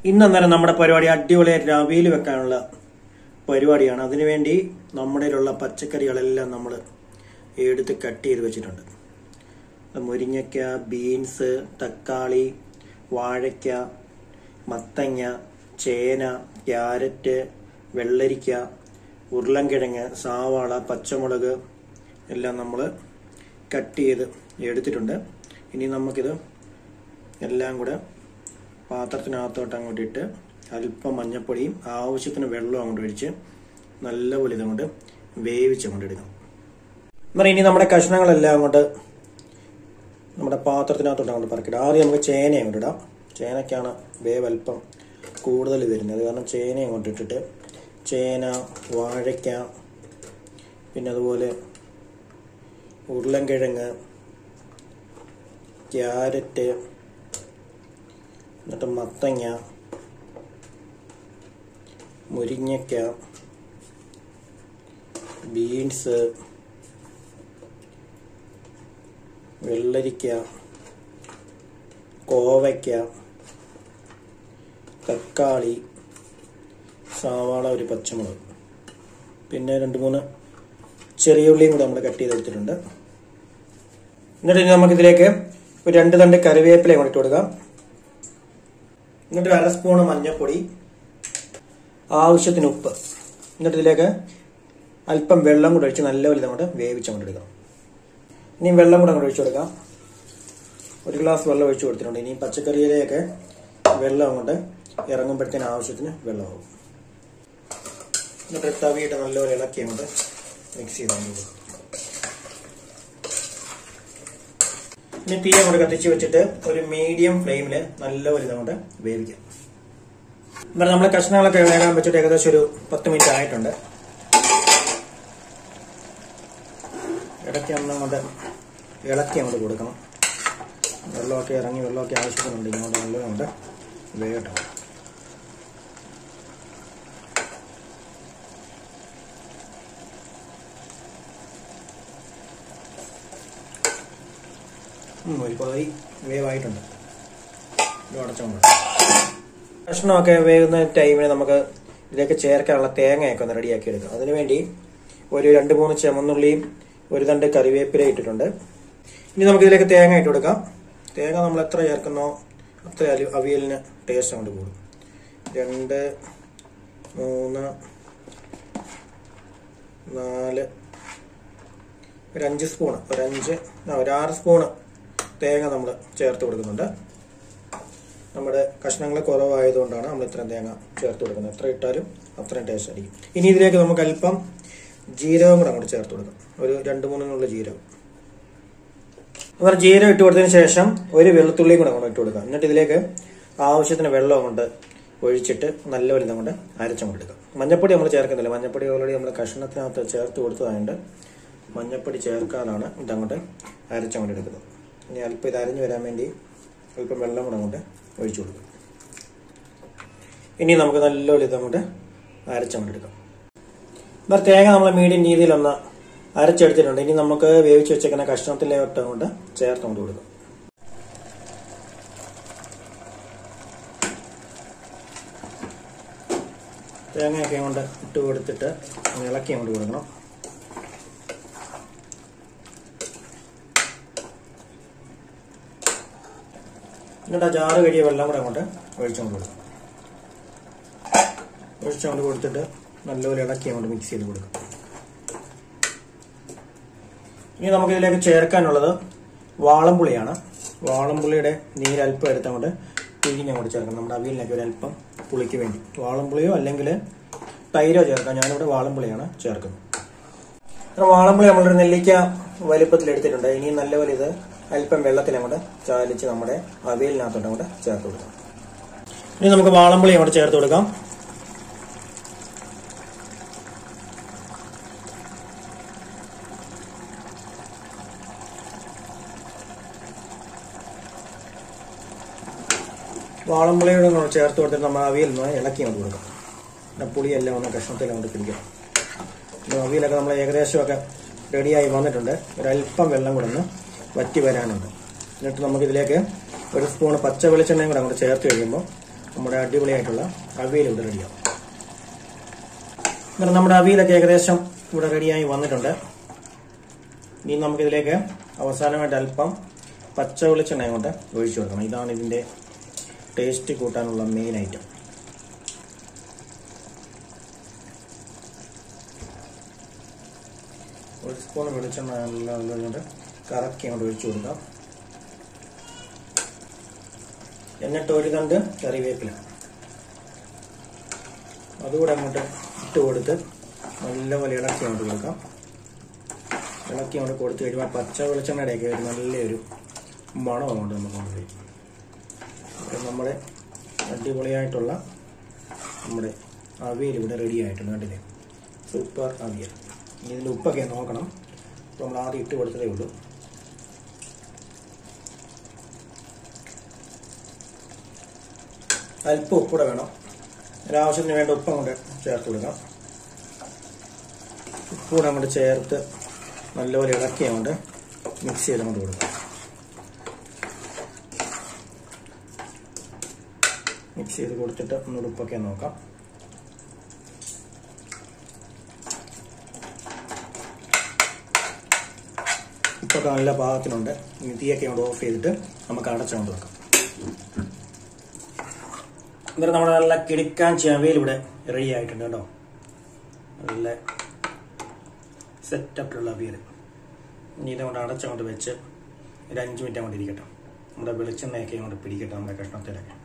ഇന്ന് അന്നേരം നമ്മുടെ പരിപാടി അടിപൊളിയായിട്ട് അവിയൽ വെക്കാനുള്ള പരിപാടിയാണ് അതിനുവേണ്ടി നമ്മുടെ കയ്യിലുള്ള പച്ചക്കറികളെല്ലാം നമ്മൾ എടുത്ത് കട്ട് ചെയ്ത് വെച്ചിട്ടുണ്ട് മുരിങ്ങയ്ക്ക ബീൻസ് തക്കാളി വാഴയ്ക്ക മത്തങ്ങ ചേന ക്യാരറ്റ് വെള്ളരിക്ക ഉരുളൻകിഴങ്ങ് സാവാള പച്ചമുളക് എല്ലാം നമ്മൾ കട്ട് ചെയ്ത് എടുത്തിട്ടുണ്ട് ഇനി നമുക്കിത് എല്ലാം കൂടെ പാത്രത്തിനകത്തോട്ട് അങ്ങോട്ട് ഇട്ട് അല്പം മഞ്ഞപ്പൊടിയും ആവശ്യത്തിന് വെള്ളവും അങ്ങോട്ട് ഒഴിച്ച് നല്ലപോലെ ഇതങ്ങോട്ട് വേവിച്ച് അങ്ങോട്ട് എടുക്കണം എന്നാൽ ഇനി നമ്മുടെ കഷ്ണങ്ങളെല്ലാം അങ്ങോട്ട് നമ്മുടെ പാത്രത്തിനകത്തോട്ട് അങ്ങോട്ട് പറക്കിട്ട് ആദ്യം നമുക്ക് ചേന അങ്ങോട്ട് ഇടാം ചേനയ്ക്കാണ് വേവ് അല്പം കൂടുതൽ വരുന്നത് കാരണം ചേന അങ്ങോട്ട് ഇട്ടിട്ട് ചേന വാഴയ്ക്ക പിന്നെ അതുപോലെ ഉരുളൻകിഴങ്ങ് ക്യാരറ്റ് എന്നിട്ട് മത്തങ്ങ മുരിങ്ങയ്ക്ക ബീൻസ് വെള്ളരിക്ക കോവയ്ക്ക തക്കാളി സവാള ഒരു പച്ചമുളക് പിന്നെ രണ്ട് മൂന്ന് ചെറിയ ഉള്ളിയും കൂടെ നമ്മൾ കട്ട് ചെയ്തെടുത്തിട്ടുണ്ട് എന്നിട്ട് ഇനി നമുക്കിതിലേക്ക് ഒരു രണ്ട് തണ്ട് കറിവേപ്പില കൂടെ ഇട്ട് കൊടുക്കാം എന്നിട്ട് അര സ്പൂണ് മഞ്ഞൾപ്പൊടി ആവശ്യത്തിന് ഉപ്പ് എന്നിട്ട് ഇതിലേക്ക് അല്പം വെള്ളം കൂടെ ഒഴിച്ച് നല്ലപോലെ അങ്ങോട്ട് വേവിച്ച് അങ്ങോട്ട് എടുക്കാം ഇനി വെള്ളം കൂടെ അങ്ങോട്ട് ഒഴിച്ചു കൊടുക്കാം ഒരു ഗ്ലാസ് വെള്ളം ഒഴിച്ചു കൊടുത്തിട്ടുണ്ട് ഇനി പച്ചക്കറിയിലേക്ക് വെള്ളം അങ്ങോട്ട് ഇറങ്ങുമ്പോഴത്തേന് ആവശ്യത്തിന് വെള്ളമാവും എന്നിട്ട് തവിയിട്ട് നല്ലപോലെ ഇളക്കി അങ്ങോട്ട് മിക്സ് ചെയ്താൽ മതി ഇനി തീ അങ്ങോട്ട് കത്തിച്ച് വെച്ചിട്ട് ഒരു മീഡിയം ഫ്ലെയിമിൽ നല്ലപോലെ ഇതങ്ങോട്ട് വേവിക്കാം എന്നാൽ നമ്മൾ കഷ്ണങ്ങളൊക്കെ വേകാൻ വെച്ചിട്ട് ഏകദേശം ഒരു പത്ത് മിനിറ്റ് ആയിട്ടുണ്ട് ഇടയ്ക്ക് ഒന്ന് അങ്ങോട്ട് ഇളക്കി അങ്ങോട്ട് കൊടുക്കണം വെള്ളമൊക്കെ ഇറങ്ങി വെള്ളമൊക്കെ ആവശ്യത്തിനുണ്ട് ഇങ്ങോട്ട് നല്ല അങ്ങോട്ട് വേകട്ടെ ഉം, ഒരു പകുതി വേവായിട്ടുണ്ട് ഇത് അടച്ചോണ്ട് കഷ്ണമൊക്കെ വേകുന്ന ടൈമിന് നമുക്ക് ഇതിലേക്ക് ചേർക്കാനുള്ള തേങ്ങയൊക്കെ ഒന്ന് റെഡിയാക്കി എടുക്കാം അതിനുവേണ്ടി ഒരു രണ്ട് മൂന്ന് ചുമന്നുള്ളിയും ഒരു തണ്ട് കറിവേപ്പില ഇട്ടിട്ടുണ്ട് ഇനി നമുക്ക് ഇതിലേക്ക് തേങ്ങ ഇട്ട് കൊടുക്കാം തേങ്ങ നമ്മൾ എത്ര ചേർക്കുന്നോ അത്ര അലി- അവിയലിന് ടേസ്റ്റ് അങ്ങോട്ട് കൂടും രണ്ട് മൂന്ന് നാല് ഒരു അഞ്ച് സ്പൂണ് ഒരു അഞ്ച് ആ, ഒരു ആറ് സ്പൂണ് തേങ്ങ നമ്മൾ ചേർത്ത് കൊടുക്കുന്നുണ്ട് നമ്മുടെ കഷ്ണങ്ങൾ കുറവായതുകൊണ്ടാണ് നമ്മൾ ഇത്രയും തേങ്ങ ചേർത്ത് കൊടുക്കുന്നത് എത്ര ഇട്ടാലും അത്രയും ടേസ്റ്റ് ആയിരിക്കും ഇനി ഇതിലേക്ക് നമുക്ക് അല്പം ജീരകം കൂടെ അങ്ങോട്ട് ചേർത്ത് കൊടുക്കാം ഒരു രണ്ട് മൂന്നിനുള്ള ജീരകം അങ്ങനെ ജീരകം ഇട്ട് കൊടുത്തതിന് ശേഷം ഒരു വെളുത്തുള്ളിയും കൂടെ അങ്ങോട്ട് ഇട്ട് കൊടുക്കാം എന്നിട്ട് ഇതിലേക്ക് ആവശ്യത്തിന് വെള്ളം അങ്ങോട്ട് ഒഴിച്ചിട്ട് നല്ലപോലെ അങ്ങോട്ട് അരച്ചങ്ങോട്ട് എടുക്കാം മഞ്ഞപ്പൊടി നമ്മൾ ചേർക്കുന്നില്ല മഞ്ഞപ്പൊടി ഓൾറെഡി നമ്മൾ കഷ്ണത്തിനകത്ത് ചേർത്ത് കൊടുത്തതായതുകൊണ്ട് മഞ്ഞപ്പൊടി ചേർക്കാനാണ് ഇതങ്ങോട്ട് അരച്ചങ്ങോട്ട് എടുക്കുന്നത് ഇനി അല്പം ഇത് അരഞ്ഞു വരാൻ വേണ്ടി അല്പം വെള്ളം കൂടെ അങ്ങോട്ട് ഒഴിച്ചു കൊടുക്കും ഇനി നമുക്ക് നല്ലപോലെ ഇതങ്ങോട്ട് അരച്ചങ്ങോട്ട് എടുക്കാം എന്നാൽ തേങ്ങ നമ്മൾ മീഡിയം രീതിയിലൊന്ന് അരച്ചെടുത്തിട്ടുണ്ട് ഇനി നമുക്ക് വേവിച്ച് വെച്ചേക്കുന്ന കഷ്ണത്തിലോട്ട് അങ്ങോട്ട് ചേർത്ത് കൊണ്ട് കൊടുക്കാം തേങ്ങയൊക്കെ കൊണ്ട് ഇട്ട് കൊടുത്തിട്ട് ഒന്ന് ഇളക്കി അങ്ങോട്ട് കൊടുക്കണം എന്നിട്ട് ആ ജാറ് കഴിയ വെള്ളം കൂടെ അങ്ങോട്ട് ഒഴിച്ചുകൊണ്ട് കൊടുക്കാം ഒഴിച്ചുകൊണ്ട് കൊടുത്തിട്ട് നല്ലപോലെ ഇളക്കി അങ്ങോട്ട് മിക്സ് ചെയ്ത് കൊടുക്കാം ഇനി നമുക്ക് ഇതിലേക്ക് ചേർക്കാനുള്ളത് വാളംപുളിയാണ് വാളംപുളിയുടെ നീരല്പം എടുത്തങ്ങോട്ട് പിഴിഞ്ഞ് അങ്ങോട്ട് ചേർക്കണം നമ്മുടെ അവിയലിനൊക്കെ ഒരു അല്പം പുളിക്ക് വേണ്ടി വാളംപുളിയോ അല്ലെങ്കിൽ തൈരോ ചേർക്കാം ഞാനിവിടെ വാളംപുളിയാണ് ചേർക്കുന്നത് അപ്പോൾ വാളംപുളി നമ്മളൊരു നെല്ലിക്ക വലിപ്പത്തിൽ എടുത്തിട്ടുണ്ട് ഇനി നല്ലപോലെ ഇത് അല്പം വെള്ളത്തിൽ അങ്ങോട്ട് ചാലിച്ച് നമ്മുടെ അവിയലിനകത്തോട്ട് അങ്ങോട്ട് ചേർത്ത് കൊടുക്കാം ഇനി നമുക്ക് വാളംപുളി അങ്ങോട്ട് ചേർത്ത് കൊടുക്കാം വാളംപുളിയോട് നമ്മൾ ചേർത്ത് കൊടുത്തിട്ട് നമ്മൾ അവിയൽ ഒന്ന് ഇളക്കി അങ്ങോട്ട് കൊടുക്കാം പിന്നെ പുളിയെല്ലാം ഒന്ന് കഷ്ണത്തിൽ അങ്ങോട്ട് പിടിക്കാം പിന്നെ അവിയലൊക്കെ നമ്മൾ ഏകദേശമൊക്കെ റെഡിയായി വന്നിട്ടുണ്ട് ഒരല്പം വെള്ളം കൂടെ ഒന്ന് വറ്റി വരാനുണ്ട് എന്നിട്ട് നമുക്കിതിലേക്ക് ഒരു സ്പൂൺ പച്ച വെളിച്ചെണ്ണയും കൂടെ അങ്ങോട്ട് ചേർത്ത് കഴിയുമ്പോൾ നമ്മുടെ അടിപൊളിയായിട്ടുള്ള അവിയൽ ഇവിടെ റെഡിയാവും എന്നിട്ട് നമ്മുടെ അവിയലൊക്കെ ഏകദേശം ഇവിടെ റെഡിയായി വന്നിട്ടുണ്ട് ഇനി നമുക്കിതിലേക്ക് അവസാനമായിട്ട് അല്പം പച്ച വെളിച്ചെണ്ണ കൊണ്ട് ഒഴിച്ചു കൊടുക്കണം ഇതാണ് ഇതിൻ്റെ ടേസ്റ്റ് കൂട്ടാനുള്ള മെയിൻ ഐറ്റം ഒരു സ്പൂൺ വെളിച്ചെണ്ണ നല്ല കൊണ്ട് കറക്കി അങ്ങോട്ട് ഒഴിച്ചു കൊടുക്കാം എന്നിട്ട് ഒരു തണ്ട് കറിവേപ്പില അതുകൂടെ അങ്ങോട്ട് ഇട്ട് കൊടുത്ത് നല്ലപോലെ ഇളക്കി അങ്ങോട്ട് കൊടുക്കാം ഇളക്കി അങ്ങോട്ട് കൊടുത്തു കഴിയുമ്പോൾ പച്ച വെളിച്ചെണ്ണയുടെയൊക്കെ ഒരു നല്ലൊരു മണം അങ്ങോട്ട് നമുക്ക് കൊണ്ടുവരും അപ്പം നമ്മുടെ അടിപൊളിയായിട്ടുള്ള നമ്മുടെ അവിയൽ ഇവിടെ റെഡി ആയിട്ടുണ്ട് കണ്ടില്ലേ സൂപ്പർ അവിയൽ ഇനി ഇതിൻ്റെ ഉപ്പൊക്കെ നോക്കണം അപ്പോൾ നമ്മൾ ആദ്യം ഇട്ട് കൊടുത്തതേ ഉള്ളൂ അല്പം ഉപ്പൂടെ വേണം ഒരാവശ്യത്തിന് വേണ്ട ഉപ്പ് അങ്ങോട്ട് ചേർത്ത് കൊടുക്കാം ഉപ്പൂടെ അങ്ങോട്ട് ചേർത്ത് നല്ലപോലെ ഇളക്കി അങ്ങോട്ട് മിക്സ് ചെയ്ത് അങ്ങോട്ട് കൊടുക്കാം മിക്സ് ചെയ്ത് കൊടുത്തിട്ട് ഒന്നുകൂടെ ഉപ്പൊക്കെ നോക്കാം ഉപ്പൊക്കെ നല്ല പാകത്തിനുണ്ട് ഇനി തീയൊക്കെ അങ്ങോട്ട് ഓഫ് ചെയ്തിട്ട് നമുക്ക് അടച്ചുകൊണ്ട് വെക്കാം എന്നിട്ട് നമ്മുടെ നല്ല കിടിക്കാൻ ചവയിൽ ഇവിടെ റെഡി ആയിട്ടുണ്ട് കേട്ടോ നല്ല സെറ്റപ്പിലുള്ള അവിയൽ ഇനി ഇതുകൊണ്ട് അടച്ചങ്ങോട്ട് വെച്ച് ഒരു അഞ്ച് മിനിറ്റ് അങ്ങോട്ട് ഇരിക്കട്ടെ നമ്മുടെ വെളിച്ചെണ്ണയൊക്കെ അങ്ങോട്ട് പിടിക്കട്ടെ നമ്മുടെ കഷ്ണത്തിലൊക്കെ